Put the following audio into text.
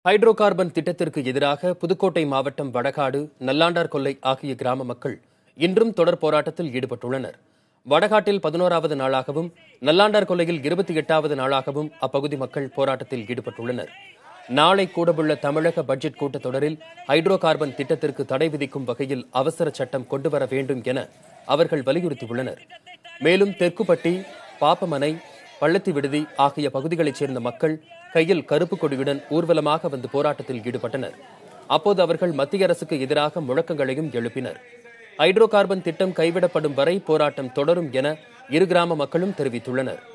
hydro carbon திட்டத்திற்கு எதிராக புதுக்கோட்டை மாவட்டம் வடகாடு நல்லாண்டார் கொல்லை ஆகிய கிராம மக்கள் இன்றும் தொடர் போராட்டத்தில் ஈடுபட்டுள்ளனர் வடகாட்டில் பதினோராவது நாளாகவும் நல்லாண்டார் கொல்லையில் இருபத்தி எட்டாவது நாளாகவும் அப்பகுதி மக்கள் போராட்டத்தில் ஈடுபட்டுள்ளனர் நாளை கூடவுள்ள தமிழக பட்ஜெட் கூட்டத்தொடரில் ஹைட்ரோ கார்பன் திட்டத்திற்கு தடை விதிக்கும் வகையில் அவசர சட்டம் கொண்டுவர வேண்டும் என அவர்கள் வலியுறுத்தியுள்ளனர் மேலும் தெற்குப்பட்டி பாப்பமனை பள்ளத்தி விடுதி ஆகிய பகுதிகளைச் சேர்ந்த மக்கள் கையில் கருப்பு கொடியுடன் ஊர்வலமாக வந்து போராட்டத்தில் ஈடுபட்டனர் அப்போது அவர்கள் மத்திய அரசுக்கு எதிராக முழக்கங்களையும் எழுப்பினர் ஹைட்ரோ கார்பன் திட்டம் கைவிடப்படும் வரை போராட்டம் தொடரும் என இரு கிராம மக்களும் தெரிவித்துள்ளனர்